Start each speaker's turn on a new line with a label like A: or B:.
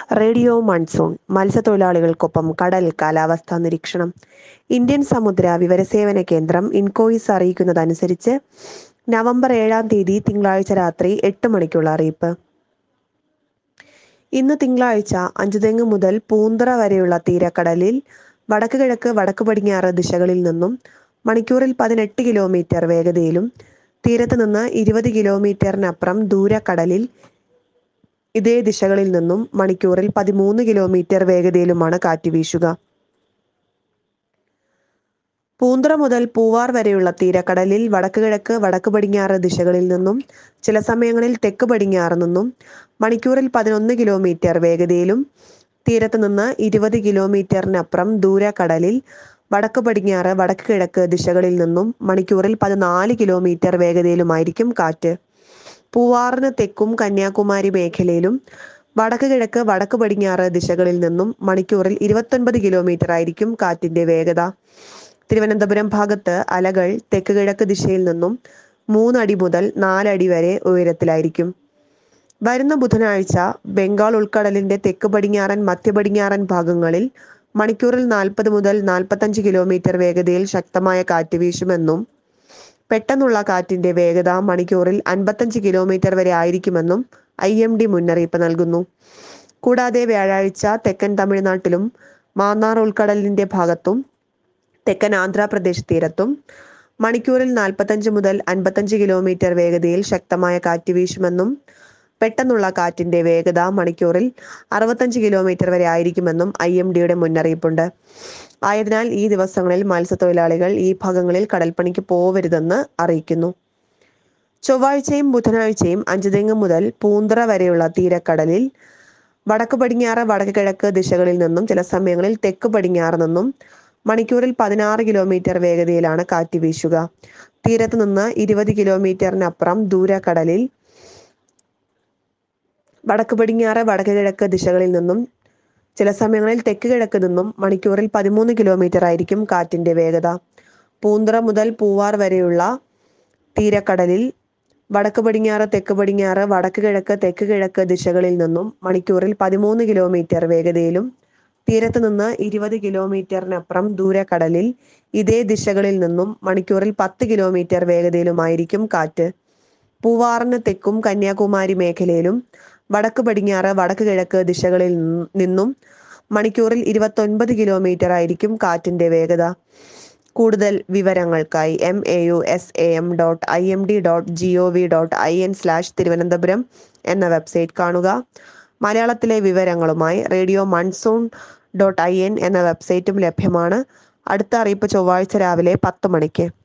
A: radio monsoon മത്സ്യത്തൊഴിലാളികൾക്കൊപ്പം കടൽ കാലാവസ്ഥാ നിരീക്ഷണം ഇന്ത്യൻ സമുദ്ര വിവരസേവന കേന്ദ്രം ഇൻകോയിസ് അറിയിക്കുന്നതനുസരിച്ച് നവംബർ ഏഴാം തീയതി തിങ്കളാഴ്ച രാത്രി എട്ട് മണിക്കുള്ള അറിയിപ്പ് ഇന്ന് തിങ്കളാഴ്ച അഞ്ചുതെങ്ങ് മുതൽ പൂന്തറ വരെയുള്ള തീരക്കടലിൽ വടക്ക് കിഴക്ക് വടക്ക് പടിഞ്ഞാറ് ദിശകളിൽ നിന്നും മണിക്കൂറിൽ പതിനെട്ട് കിലോമീറ്റർ വേഗതയിലും തീരത്ത് നിന്ന് ഇരുപത് കിലോമീറ്ററിനപ്പുറം ദൂരക്കടലിൽ ഇതേ ദിശകളിൽ നിന്നും മണിക്കൂറിൽ പതിമൂന്ന് കിലോമീറ്റർ വേഗതയിലുമാണ് കാറ്റ് വീശുക പൂന്തറ മുതൽ പൂവാർ വരെയുള്ള തീരക്കടലിൽ വടക്ക് കിഴക്ക് വടക്ക് പടിഞ്ഞാറ് ദിശകളിൽ നിന്നും ചില സമയങ്ങളിൽ തെക്ക് പടിഞ്ഞാറ് നിന്നും മണിക്കൂറിൽ പതിനൊന്ന് കിലോമീറ്റർ വേഗതയിലും തീരത്ത് നിന്ന് ഇരുപത് കിലോമീറ്ററിനപ്പുറം ദൂരക്കടലിൽ വടക്ക് പടിഞ്ഞാറ് വടക്ക് കിഴക്ക് ദിശകളിൽ നിന്നും മണിക്കൂറിൽ പതിനാല് കിലോമീറ്റർ വേഗതയിലുമായിരിക്കും കാറ്റ് പൂവാറിന് തെക്കും കന്യാകുമാരി മേഖലയിലും വടക്ക് കിഴക്ക് വടക്ക് പടിഞ്ഞാറ് ദിശകളിൽ നിന്നും മണിക്കൂറിൽ ഇരുപത്തൊൻപത് കിലോമീറ്റർ ആയിരിക്കും കാറ്റിന്റെ വേഗത തിരുവനന്തപുരം ഭാഗത്ത് അലകൾ തെക്ക് കിഴക്ക് ദിശയിൽ നിന്നും മൂന്നടി മുതൽ നാലടി വരെ ഉയരത്തിലായിരിക്കും വരുന്ന ബുധനാഴ്ച ബംഗാൾ ഉൾക്കടലിന്റെ തെക്ക് പടിഞ്ഞാറൻ മധ്യ പടിഞ്ഞാറൻ ഭാഗങ്ങളിൽ മണിക്കൂറിൽ നാൽപ്പത് മുതൽ നാൽപ്പത്തഞ്ച് കിലോമീറ്റർ വേഗതയിൽ ശക്തമായ കാറ്റ് വീശുമെന്നും പെട്ടെന്നുള്ള കാറ്റിന്റെ വേഗത മണിക്കൂറിൽ അൻപത്തഞ്ച് കിലോമീറ്റർ വരെ ആയിരിക്കുമെന്നും ഐ എം ഡി മുന്നറിയിപ്പ് നൽകുന്നു കൂടാതെ വ്യാഴാഴ്ച തെക്കൻ തമിഴ്നാട്ടിലും മാന്നാർ ഉൾക്കടലിന്റെ ഭാഗത്തും തെക്കൻ ആന്ധ്രാപ്രദേശ് തീരത്തും മണിക്കൂറിൽ നാൽപ്പത്തഞ്ച് മുതൽ അൻപത്തഞ്ച് കിലോമീറ്റർ വേഗതയിൽ ശക്തമായ കാറ്റ് വീശുമെന്നും പെട്ടെന്നുള്ള കാറ്റിന്റെ വേഗത മണിക്കൂറിൽ അറുപത്തഞ്ച് കിലോമീറ്റർ വരെ ആയിരിക്കുമെന്നും ഐ എം ഡിയുടെ മുന്നറിയിപ്പുണ്ട് ആയതിനാൽ ഈ ദിവസങ്ങളിൽ മത്സ്യത്തൊഴിലാളികൾ ഈ ഭാഗങ്ങളിൽ കടൽപ്പണിക്ക് പോവരുതെന്ന് അറിയിക്കുന്നു ചൊവ്വാഴ്ചയും ബുധനാഴ്ചയും അഞ്ചുതെങ്ങ് മുതൽ പൂന്തറ വരെയുള്ള തീരക്കടലിൽ വടക്ക് പടിഞ്ഞാറ് വടക്ക് കിഴക്ക് ദിശകളിൽ നിന്നും ചില സമയങ്ങളിൽ തെക്ക് പടിഞ്ഞാറ് നിന്നും മണിക്കൂറിൽ പതിനാറ് കിലോമീറ്റർ വേഗതയിലാണ് കാറ്റ് വീശുക തീരത്ത് നിന്ന് ഇരുപത് കിലോമീറ്ററിനപ്പുറം ദൂരക്കടലിൽ വടക്ക് പടിഞ്ഞാറ് വടക്ക് കിഴക്ക് ദിശകളിൽ നിന്നും ചില സമയങ്ങളിൽ തെക്ക് കിഴക്ക് നിന്നും മണിക്കൂറിൽ പതിമൂന്ന് കിലോമീറ്റർ ആയിരിക്കും കാറ്റിന്റെ വേഗത പൂന്തറ മുതൽ പൂവാർ വരെയുള്ള തീരക്കടലിൽ വടക്ക് പടിഞ്ഞാറ് തെക്ക് പടിഞ്ഞാറ് വടക്ക് കിഴക്ക് തെക്ക് കിഴക്ക് ദിശകളിൽ നിന്നും മണിക്കൂറിൽ പതിമൂന്ന് കിലോമീറ്റർ വേഗതയിലും തീരത്ത് നിന്ന് ഇരുപത് കിലോമീറ്ററിനപ്പുറം ദൂരക്കടലിൽ ഇതേ ദിശകളിൽ നിന്നും മണിക്കൂറിൽ പത്ത് കിലോമീറ്റർ വേഗതയിലുമായിരിക്കും കാറ്റ് പൂവാറിന് തെക്കും കന്യാകുമാരി മേഖലയിലും വടക്ക് പടിഞ്ഞാറ് വടക്ക് കിഴക്ക് ദിശകളിൽ നിന്നും മണിക്കൂറിൽ ഇരുപത്തൊൻപത് കിലോമീറ്റർ ആയിരിക്കും കാറ്റിന്റെ വേഗത കൂടുതൽ വിവരങ്ങൾക്കായി M A U S A M dot I M D dot G O V dot I N slash Thiruvananthapuram എന്ന വെബ്സൈറ്റ് കാണുക മലയാളത്തിലെ വിവരങ്ങളുമായി radio monsoon dot I N എന്ന വെബ്സൈറ്റും ലഭ്യമാണ് അടുത്ത അറിയിപ്പ് ചൊവ്വാഴ്ച രാവിലെ പത്ത് മണിക്ക്